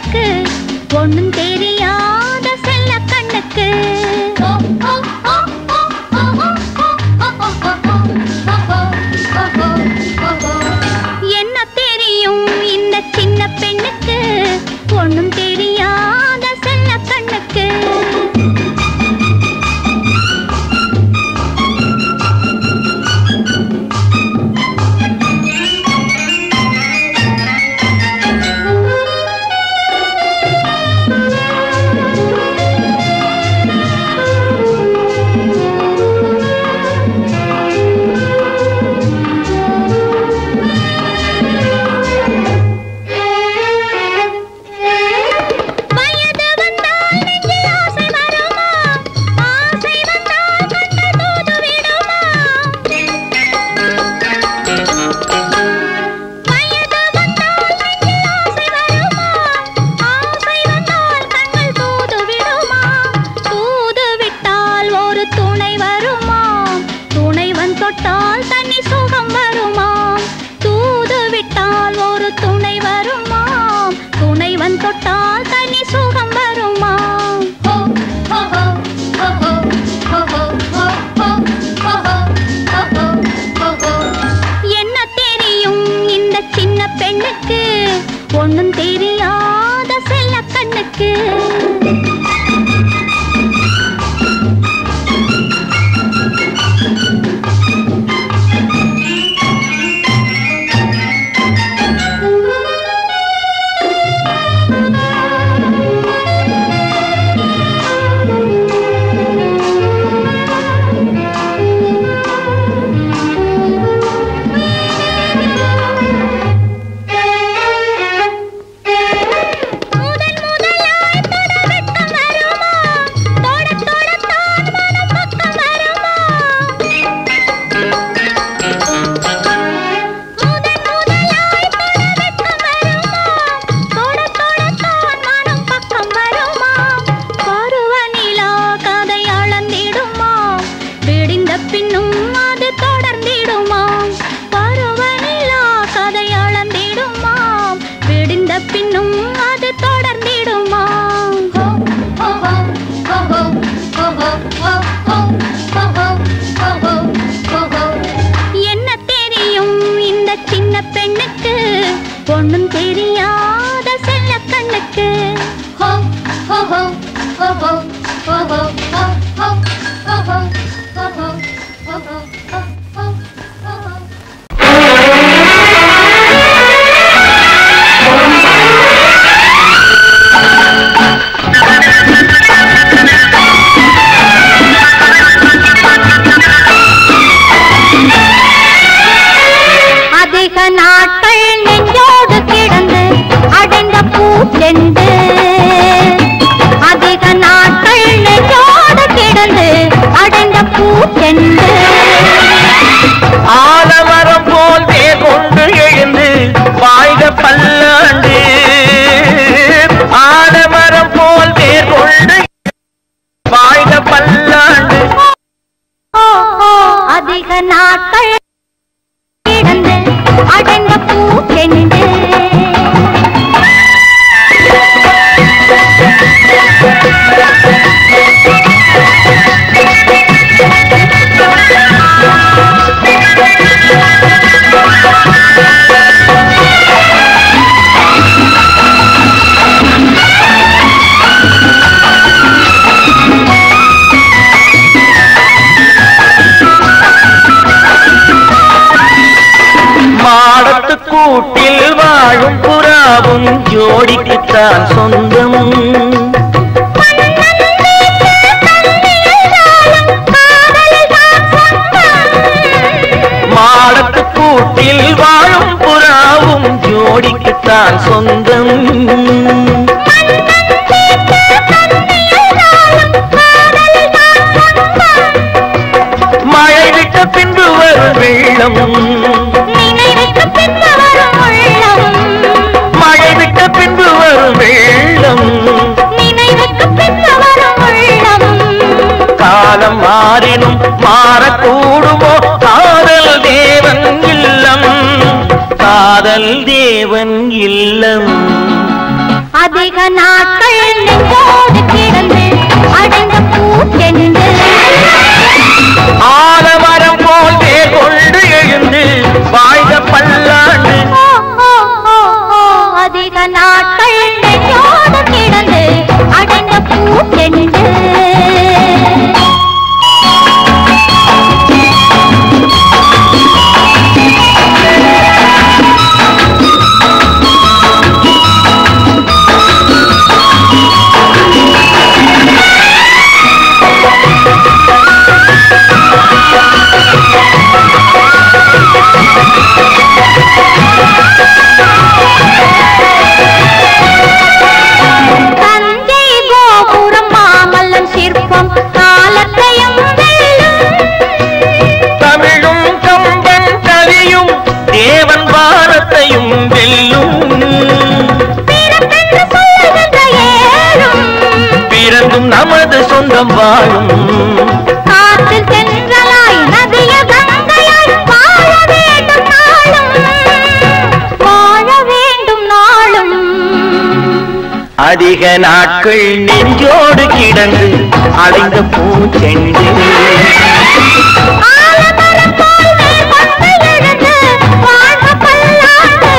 பெண்ணுக்கு ஒண்ணும் தெரியாத செல்ல கண்ணுக்கு என்ன தெரியும் இந்த சின்ன பெண்ணுக்கு ஒண்ணும் தெரியாத செல்ல கண்ணுக்கு வயது வந்தால் நெஞ்சில் ஆசை வருமா ஆசை வந்தால் கண்கள் தூது விடுமா வயது வந்தால் நெஞ்சில் ஆசை வருமா ஆசை வந்தால் கண்கள் தூது விடுமா தூது விட்டால் ஒரு துணை வருமா துணைவன் தொட்டால் தனி சுகம் வருமா தூது விட்டால் ஒரு துணை வருமா துணைவன் தொட்டால் தனி சுகம் வருமா என்ன தெரியும் இந்த சின்ன பெண்ணுக்கு ஒண்ணும் தெரியாத செல்ல கண்ணுக்கு முதல் முதலாய் தொட வெட்கம் வருமா தொட தொடத்தான் மனம் பக்கம் வருமா முதல் முதலாய் தொட வெட்கம் வருமா தொட தொடத்தான் மனம் பக்கம் வருமா பருவநிலா கதை அளந்திடுமா விடிந்த பின்னும் அது தொடர்ந்திடுமா பருவநிலா கதை அளந்திடுமா விடிந்த பின்னும் அது தொடர்ந்திடுமா என்ன தெரியும் இந்த சின்ன பெண்ணுக்கு ஒண்ணும் தெரியாத செல்ல கண்ணுக்கு அதிக நாட்கள் நெஞ்சோடு கிடந்து அடைந்த பூச்செண்டு அதிக நாட்கள் நெஞ்சோடு கிடந்து அடைந்த பூச்செண்டு ஆலமரம் போல் வேர் கொண்டு எழுந்து வாழ்க பல்லாண்டு ஆலமரம் போல் வேர் கொண்டு வாழ்க பல்லாண்டு அதிக நாட்கள் கிடந்து அடைந்த பூச்செண்டு மாடத்து கூட்டில் வாழும் புறாவும் ஜோடிக்குத்தான் சொந்தம் மாடத்து கூட்டில் வாழும் புறாவும் ஜோடிக்குத்தான் சொந்தம் மழை விட்ட பின்பு வரும் வெள்ளம் நினைவுக்கு பின்பு வரும் உள்ளம் மழை விட்ட பின்பு வரும் வெள்ளம் நினைவுக்கு பின்பு வரும் உள்ளம் காலம் மாறினும் மாறக்கூடுமோ காதல் தேவன் இல்லம் காதல் தேவன் இல்லம் அதிக நாட்கள் நெஞ்சோடு கிடந்து அடைந்த பூச்செண்டு ஆலமரம் போல் வேர் கொண்டு எழுந்து வாழ்க பல்லாண்டு ஓ, ஓ, ஓ, ஓ, அதிக நாட்கள் நெஞ்சோடு கிடந்து அடைந்த பூச்செண்டு தஞ்சை கோபுரம் மாமல்லன் சிற்பம் காலத்தையும் வெல்லும் தமிழும் கம்பன் கலியும் தேவன் பாரத்தையும் வெல்லும் பிறப்பென்று சொல்லுகின்ற ஏழும் பிறந்தும் நமது சொந்தம் வாழும் காற்றில் தென்றலாய் நதியில் கங்கையாய் வாழ வேண்டும் நாளும் வாழ வேண்டும் நாளும் அதிக நாட்கள் நெஞ்சோடு கிடந்து அடைந்த பூச்செண்டு ஆலமரம் போல் வேர் கொண்டு எழுந்து வாழ்க பல்லாண்டு.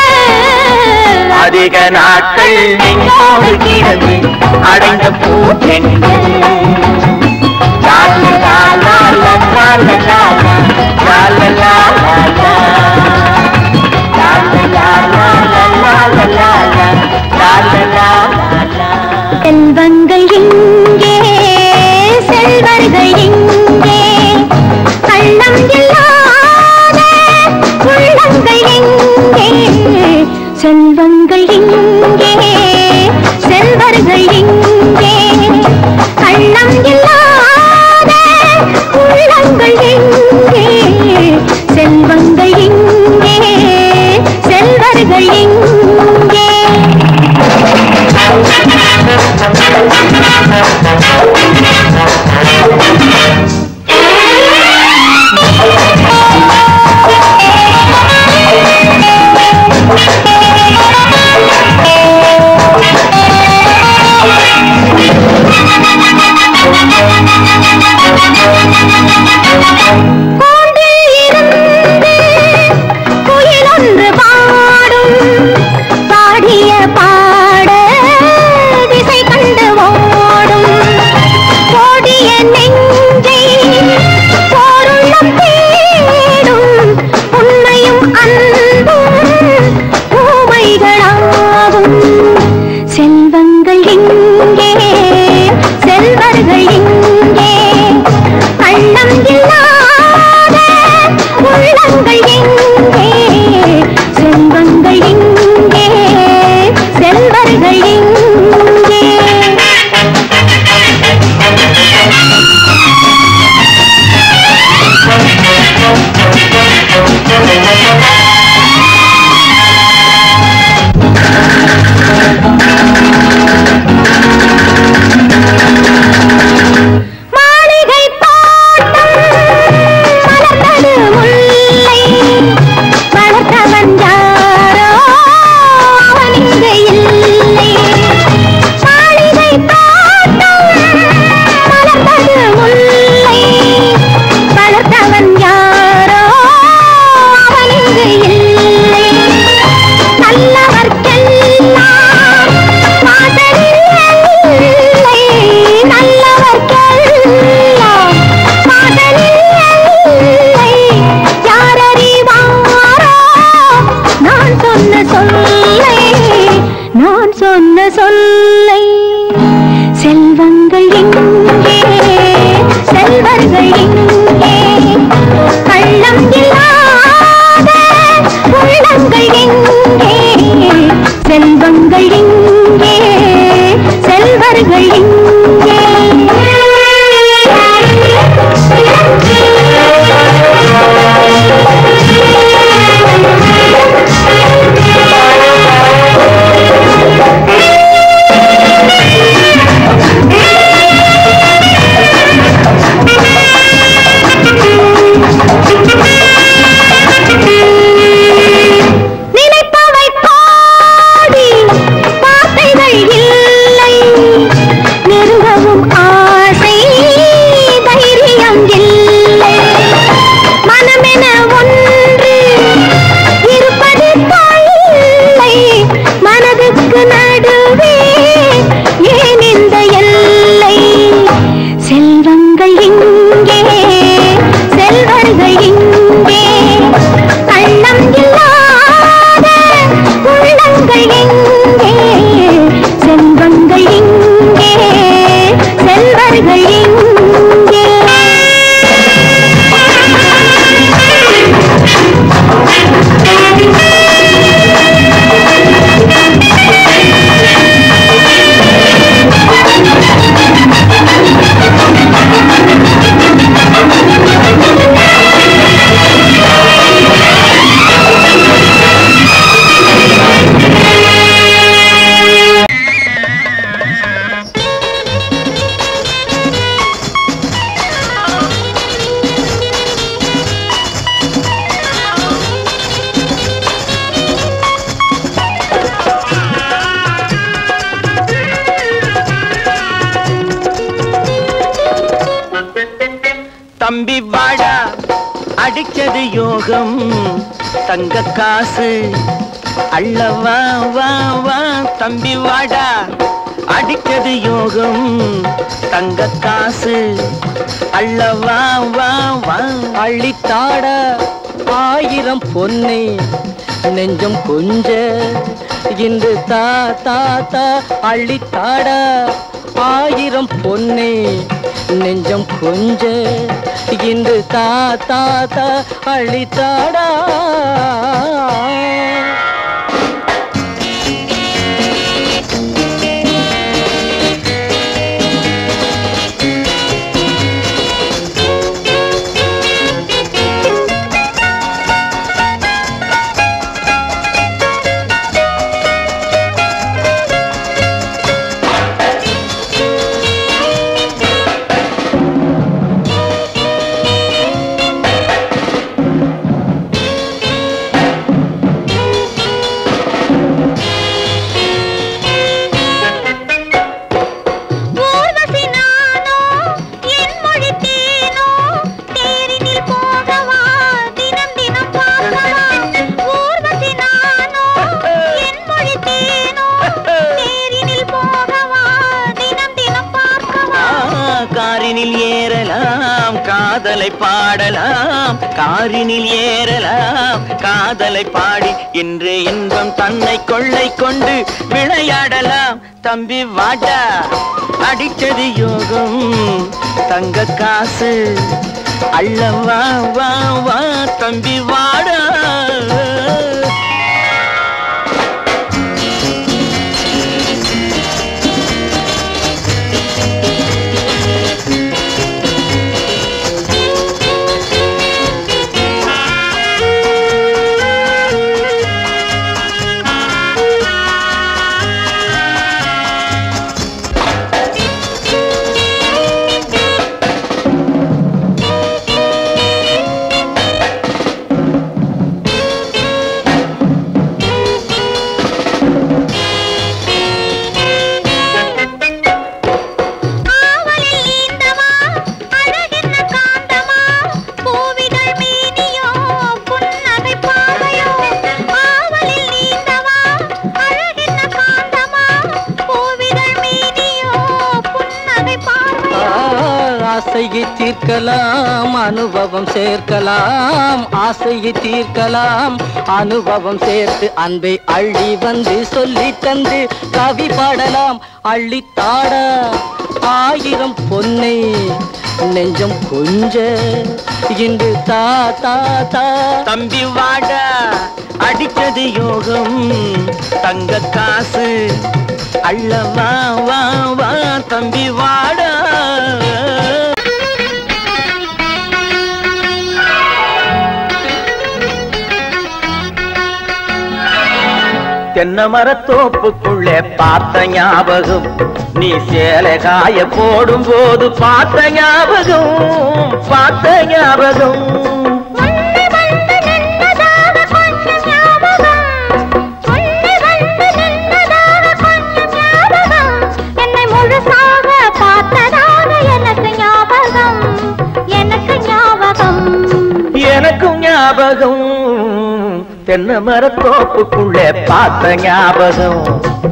அதிக நாட்கள் நெஞ்சோடு கிடந்து அடைந்த பூச்செண்டு லா லா லா லா லா லா லா லா லா லா லா லா. லா லா லா லா லா லா லா லா லா. லா லா லா லா லா. செல்வங்கள் இங்கே செல்வர்கள் இங்கே கள்ளம் இல்லாத உள்ளங்கள் எங்கே செல்வங்கள் இங்கே செல்வர்கள் இங்கே கள்ளம் இல்லாத உள்ளங்கள் எங்கே செல்வங்கள் இங்கே செல்வர்கள் இங்கே கூண்டில் இருந்து குயிலொன்று பாடும் பாடிய பாட திசை கண்டு ஓடும் கோடிய நெஞ்சை போருள்ளம் தேடும் உண்மையும் அன்பும் ஊமைகளாகும் செல்வங்கள் இங்கே செல்வர்கள் இங்கே கள்ளம் இல்லாத உள்ளங்கள் எங்கே செல்வங்கள் இங்கே செல்வர்கள் இங்கே மாளிகை தோட்டம் மலர்ந்தது முல்லை வளர்த்தவன் யாரோ அவன் இங்கு இல்லை மாளிகை தோட்டம் மலர்ந்தது முல்லை வளர்த்தவன் யாரோ அவன் இங்கு இல்லை நல்லவர்க்கெல்லாம் வாசலில் இல்லை நல்லவர்க்கெல்லாம் வாசலில் இல்லை யார் அறிவாரோ நான் சொன்ன சொல்லை நான் சொன்ன சொல்லை செல்வங்கள் எங்கே செல்வர்கள் எங்கே கள்ளம் இல்லாத உள்ளங்கள் எங்கே செல்வங்கள் எங்கே செல்வர்கள் எங்கே நினைப்பவை கோடி வார்த்தைகள் யோகம் தங்க காசு அள்ளவா வா வா தம்பி வாடா அடிச்சது யோகம் தங்க காசு அள்ளவா வா வா அள்ளித்தாட ஆயிரம் பொன்னை நெஞ்சம் கொஞ்ச இன்று தா தா தா அள்ளித்தாட ஆயிரம் பொன்னை நெஞ்சம் கொஞ்ச இன்று தா தா தா அள்ளித்தாடா ஊர்வசி நானோ என் மொழி தேனோ தேரினில் போகவா தினம் தினம் பார்க்கவா ஊர்வசி நானோ என் மொழி தேனோ தேரினில் போகவா தினம் தினம் பார்க்கவா ஆ, காரினில் ஏறலாம் காதலை பாடலாம் காரினில் ஏறலாம் காதலை பாடி இன்று இன்பம் தன்னை கொள்ளை கொண்டு விளையாடலாம் தம்பி வாடா அடிச்சது யோகம் தங்க காசு அள்ளவா வா வா தம்பி வாடா ஆவலில் நீந்தவா அழகென்ன காந்தமா பூவிதழ் மீனியோ புன்னகை பாவையோ ஆவலில் நீந்தவா அழகென்ன காந்தமா பூவிதழ் மீனியோ புன்னகை பாவையோ ஆசையை தீர்க்கலாம் அனுபவம் சேர்க்கலாம் ஆசையை தீர்க்கலாம் அனுபவம் சேர்த்து அன்பை அள்ளி வந்து சொல்லி தந்து கவி பாடலாம் அள்ளித்தாட ஆயிரம் பொன்னை நெஞ்சம் கொஞ்ச இன்று தா தா தா தம்பி வாடா அடிச்சது யோகம் தங்க காசு அள்ளவா வா வா தம்பி வாடா தென்னை மரத்தோப்புக்குள்ளே பார்த்த ஞாபகம் நீ சேலை காய போடும் போது பார்த்த ஞாபகம் பார்த்த ஞாபகம் உன்னை வந்து நின்னதாக கொஞ்சம் ஞாபகம் உன்னை வந்து நின்னதாக கொஞ்சம் ஞாபகம் என்னை முழுசாக பார்த்ததாக எனக்கு ஞாபகம் எனக்கு ஞாபகம் எனக்கும் ஞாபகம் தென்னை மரத்தோப்புக்குள்ளே பார்த்த ஞாபகம்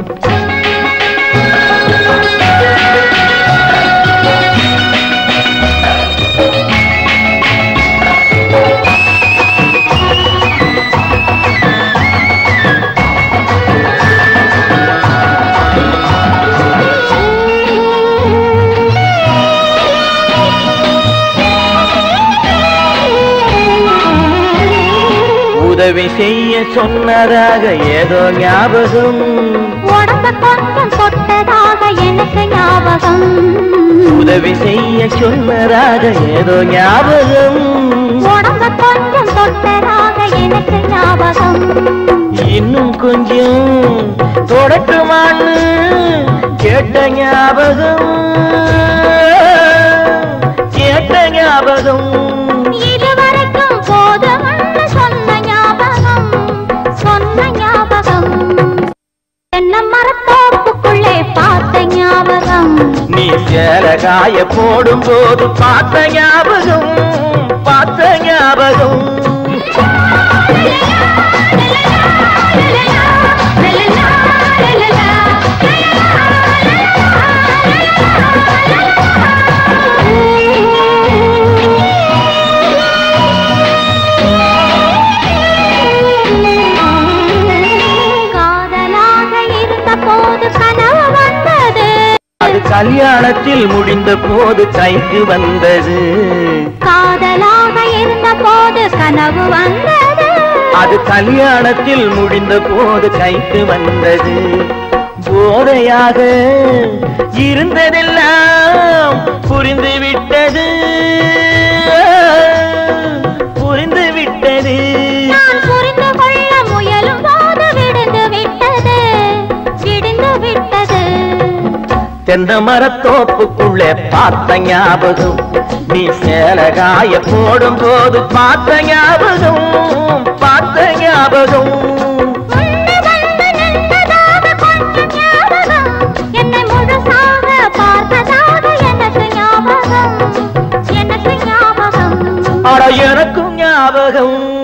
உதவி செய்ய சொன்னதாக ஏதோ ஞாபகம் உடம்ப கொஞ்சம் தொட்டதாக எனக்கு ஞாபகம் உதவி செய்ய சொன்னதாக ஏதோ ஞாபகம் உடம்ப கொஞ்சம் தொட்டதாக எனக்கு ஞாபகம் இன்னும் கொஞ்சம் தொடட்டுமான்னு கேட்ட ஞாபகம் கேட்ட ஞாபகம் இதுவரைக்கும் போதும்னு சொன்ன ஞாபகம் சொன்ன ஞாபகம் தென்னை மரத்தோப்புக்குள்ளே பார்த்த ஞாபகம் நீ சேலை காய போடும் போது பார்த்த ஞாபகம் பார்த்த ஞாபகம் காதலாக இருந்த போது கனவு வந்தது அது கல்யாணத்தில் முடிந்த போது கைக்கு வந்தது காதலாக இருந்த போது கனவு வந்தது அது கல்யாணத்தில் முடிந்த போது கைக்கு வந்தது போதையாக இருந்ததெல்லாம் புரிந்து விட்டது புரிந்து விட்டது நான் புரிந்து கொள்ள முயலும் போது விடுந்து விட்டது விடுந்து விட்டது தென்னை மரத்தோப்புக்குள்ளே பார்த்த ஞாபகம் நீ சேலகாய போடும் போது பார்த்த ஞாபகம் பார்த்த ஞாபகம் முன்னே வந்து நின்றதாக கொஞ்சம் ஞாபகம் என்னை முழுசாக பார்த்ததாக எனக்கு ஞாபகம் எனக்கு ஞாபகம் அட எனக்கும் ஞாபகம்